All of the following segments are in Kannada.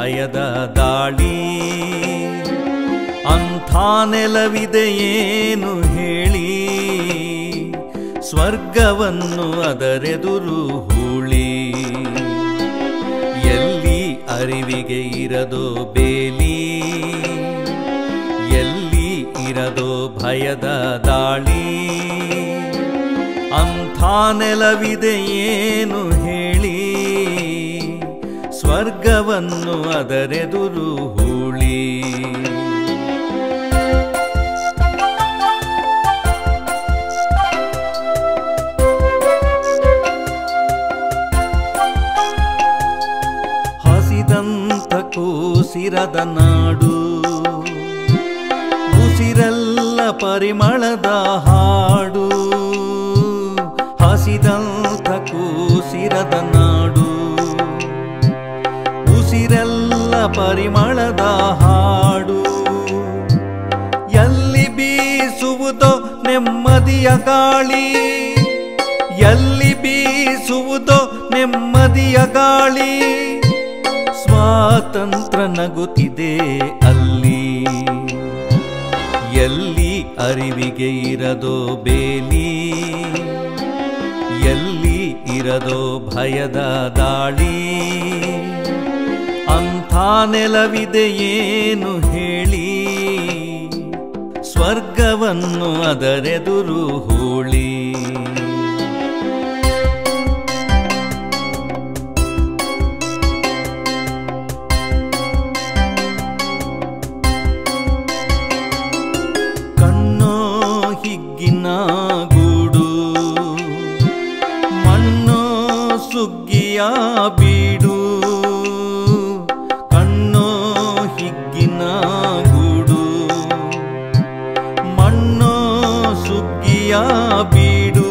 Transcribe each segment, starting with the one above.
ಭಯದ ದಾಳಿ ಅಂಥ ನೆಲವಿದೆಯೇನು ಹೇಳಿ ಸ್ವರ್ಗವನ್ನು ಅದರೆದುರು ಹೂಳಿ ಎಲ್ಲಿ ಅರಿವಿಗೆ ಇರದೋ ಬೇಲಿ ಎಲ್ಲಿ ಇರದೋ ಭಯದ ದಾಳಿ ಅಂಥ ನೆಲವಿದೆಯೇನು ಹೇಳಿ ಸ್ವರ್ಗವನ್ನು ಅದರೆದುರು ಹೂಳಿ ಹಸಿದಂತ ಕೂಸಿರದ ನಾಡು ಉಸಿರೆಲ್ಲ ಪರಿಮಳದ ಹಾಡು ಹಸಿದಂತ ಕೂಸಿರದ ನಾಡು ಉಸಿರೆಲ್ಲ ಪರಿಮಳದ ಹಾಡು ಎಲ್ಲಿ ಬೀಸುವುದೋ ನೆಮ್ಮದಿಯ ಗಾಳಿ ಎಲ್ಲಿ ಬೀಸುವುದೋ ನೆಮ್ಮದಿಯ ಗಾಳಿ ಸ್ವಾತಂತ್ರ್ಯ ನಗುತ್ತಿದೆ ಅಲ್ಲಿ ಎಲ್ಲಿ ಅರಿವಿಗೆ ಇರದೋ ಬೇಲಿ ಎಲ್ಲಿ ಇರದೋ ಭಯದ ದಾಳಿ ಅಂಥ ನೆಲವಿದೆಯೇನು ಹೇಳಿ ಸ್ವರ್ಗವನ್ನು ಅದರೆದುರು ಹೂಳಿ ಕಣ್ಣೋ ಹಿಗ್ಗಿನ ಗೂಡು ಮಣ್ಣೋ ಸುಗ್ಗಿಯ ಬೀಡು ಕಣ್ಣೋ ಹಿಗ್ಗಿನ ಗೂಡು ಮಣ್ಣೋ ಸುಗ್ಗಿಯ ಬೀಡು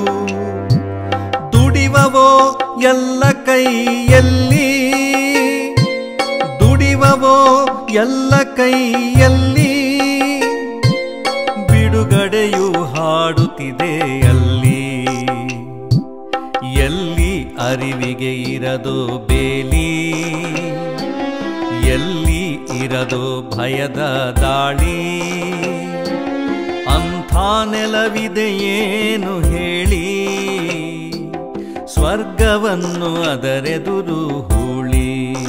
ದುಡಿವವೋ ಎಲ್ಲ ಕೈಯಲ್ಲಿ ದುಡಿವವೋ ಎಲ್ಲ ಕೈಯಲ್ಲಿ ಬಿಡುಗಡೆಯು ಹಾಡುತ್ತಿದೆ ಅಲ್ಲಿ ಎಲ್ಲಿ ಅರಿವಿಗೆ ಇರದೋ ಬೇಲಿ ಎಲ್ಲಿ ಇರದೋ ಭಯದ ದಾಳಿ ಅಂಥ ನೆಲವಿದೆಯೇನು ಹೇಳಿ ಸ್ವರ್ಗವನ್ನು ಅದರೆದುರು ಹೂಳಿ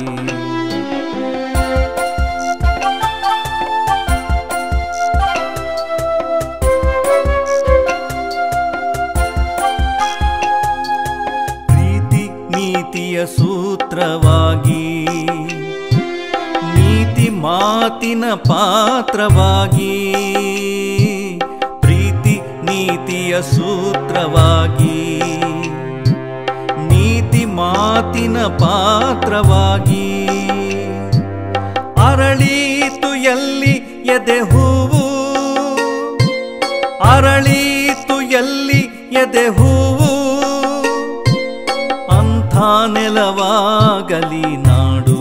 ಪ್ರೀತಿ ನೀತಿಯ ಸೂತ್ರವಾಗಿ ನೀತಿ ಮಾತಿನ ಪಾತ್ರವಾಗಿ ಪ್ರೀತಿ ನೀತಿಯ ಸೂತ್ರವಾಗಿ ನೀತಿ ಮಾತಿನ ಪಾತ್ರವಾಗಿ ಅರಳೀತು ಎಲ್ಲಿ ಎದೆ ಹೂವು ಅರಳೀತು ಎಲ್ಲಿ ಎದೆ ಹೂವು ಅಂಥ ನೆಲವಾಗಲಿ ನಾಡು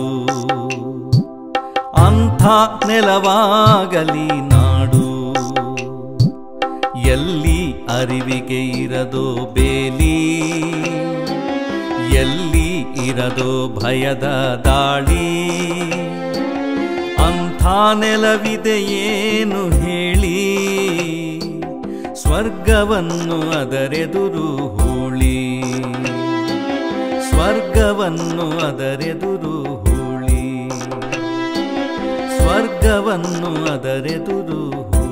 ಅಂಥ ನೆಲವಾಗಲಿ ನಾಡು ಎಲ್ಲಿ ಅರಿವಿಗೆ ಇರದೋ ಬೇಲಿ ಎಲ್ಲಿ ಇರದೋ ಭಯದ ದಾಳಿ ಅಂಥ ನೆಲವಿದೆಯೇನು ಹೇಳಿ ಸ್ವರ್ಗವನ್ನು ಅದರೆದುರು ಹೂಳಿ ಸ್ವರ್ಗವನ್ನು ಅದರೆದುರು ಹೂಳಿ ಸ್ವರ್ಗವನ್ನು ಅದರೆದುರು ಹೂಳಿ